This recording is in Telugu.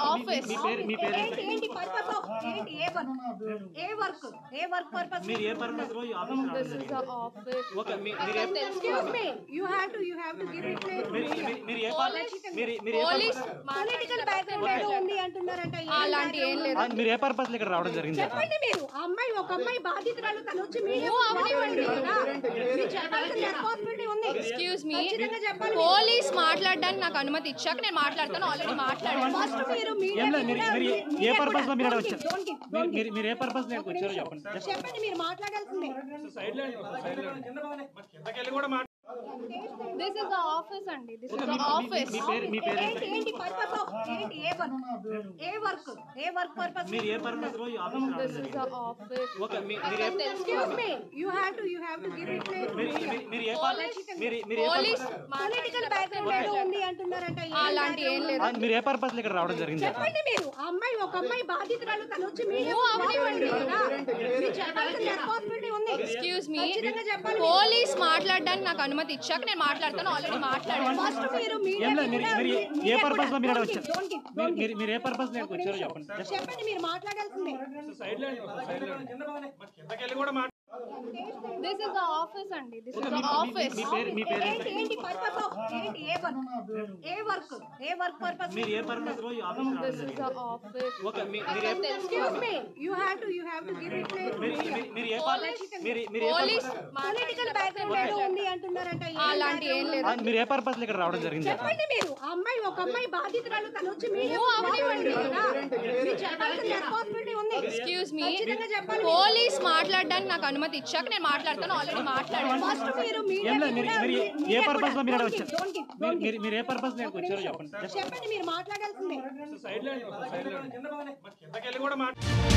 ఆఫీస్ మీ పేరు మీ పేరు ఏంటి ఏంటి పర్పస్ ఆఫ్ ఏంటి ఏ వర్క్ ఏ వర్క్ ఏ వర్క్ పర్పస్ మీరు ఏ పర్పస్ లో ఈ ఆఫీస్ రావడం జరిగింది ఆఫీస్ ఓకే మీ- మీరు ఏ excuse me you have to you have to give it మీరు మీరు- మీరు ఏ పర్- మీరు మీరు ఏ పోలీస్ పొలిటికల్ బ్యాక్గ్రౌండ్ ఏదో ఉంది అంటున్నారంట ఏం అలాంటి ఏం లేదు పర్- మీరు ఏ పర్పస్ ఇక్కడ రావడం జరిగింది చెప్పండి మీరు ఆ అమ్మాయి ఒక అమ్మాయి బాధితురాలు తను వచ్చి మీడియా అవనివ్వండి మీరు చెప్పాల్సిన రెస్పాన్సిబిలిటీ ఉంది ఎక్స్క్యూజ్ మీ ఖచ్చితంగా చెప్పాలి పోలీస్ మాట్లాడడానికి నాకు అనుమతి ఇచ్చాక నేను మాట్లాడతాను ఆల్రెడీ మాట్లాడాను ఫస్ట్ మీరు మీడియా ఏం లేదు మీరు మీరు ఏ పర్పస్ లో మీరు ఇక్కడ వచ్చారు Don't give, మీరు- మీరు మీరు ఏ పర్పస్ లో ఇక్కడికి వచ్చారో చెప్పండి చెప్పండి మీరు మాట్లాడాల్సిందే దిస్ ఇస్ ద ఆఫీస్ అండి దిస్ ఇస్ ద ఆఫీస్ మీ పేరు మీ పేరు ఏంటి ఏంటి పర్పస్ ఆఫ్ ఏంటి ఏ వర్క్ ఏ వర్క్ ఏ వర్క్ పర్పస్ మీరు ఏ పర్పస్ లో ఈ ఆఫీస్ రావడం దిస్ ఇస్ జరిగింది ద ఆఫీస్ ఓకే మీ- మీరు ఏ excuse me you have to you have to give it మీరు మీరు- మీరు ఏ పర్- మీరు మీరు ఏ పోలీస్ పొలిటికల్ బ్యాక్గ్రౌండ్ ఏదో ఉంది అంటున్నారంట ఏం అలాంటి ఏం లేదు పర్- మీరు ఏ పర్పస్ లో ఇక్కడ రావడం జరిగింది చెప్పండి మీరు ఆ అమ్మాయి ఒక అమ్మాయి బాధితురాలు తను వచ్చి మీడియా అవనివ్వండి మీరు చెప్పాల్సిన రెస్పాన్సిబిలిటీ ఉంది ఎక్స్క్యూజ్ మీ ఖచ్చితంగా చెప్పాలి పోలీస్ మాట్లాడడానికి నాకు అనుమతి ఇచ్చాక నేను మాట్లాడతాను ఆల్రెడీ మాట్లాడాను ఫస్ట్ మీరు మీడియా ఏం లేదు మీరు మీరు ఏ పర్పస్ లో మీరు ఇక్కడ వచ్చారు Don't give, మీరు- మీరు మీరు ఏ పర్పస్ లో ఇక్కడికి వచ్చారో చెప్పండి చెప్పండి మీరు మాట్లాడాల్సిందే దిస్ ఇస్ ద ఆఫీస్ అండి దిస్ ఇస్ ద ఆఫీస్ మీ పేరు మీ పేరు ఏంటి ఏంటి పర్పస్ ఆఫ్ ఏంటి ఏ వర్క్ ఏ వర్క్ ఏ వర్క్ పర్పస్ మీరు ఏ పర్పస్ లో ఈ ఆఫీస్ రావడం దిస్ ఇస్ జరిగింది ద ఆఫీస్ ఓకే మీ- మీరు ఏ excuse me you have to you have to give it మీరు మీరు- మీరు ఏ పర్- మీరు మీరు ఏ పోలీస్ పొలిటికల్ బ్యాక్గ్రౌండ్ ఏదో ఉంది అంటున్నారంట ఏం అలాంటి ఏం లేదు పర్- మీరు ఏ పర్పస్ లో ఇక్కడ రావడం జరిగింది చెప్పండి మీరు ఆ అమ్మాయి ఒక అమ్మాయి బాధితురాలు తను వచ్చి మీడియా అవనివ్వండి మీరు చెప్పాల్సిన రెస్పాన్సిబిలిటీ ఉంది ఎక్స్క్యూజ్ మీ ఖచ్చితంగా చెప్పాలి పోలీస్ మాట్లాడడానికి నాకు అనుమతి ఇచ్చాక నేను మాట్లాడతాను ఆల్రెడీ మాట్లాడాను ఫస్ట్ మీరు మీడియా ఏం లేదు మీరు మీరు ఏ పర్పస్ లో మీరు ఇక్కడ వచ్చారు Don't give, మీరు- మీరు మీరు ఏ పర్పస్ లో ఇక్కడికి వచ్చారో చెప్పండి చెప్పండి మీరు మాట్లాడాల్సిందే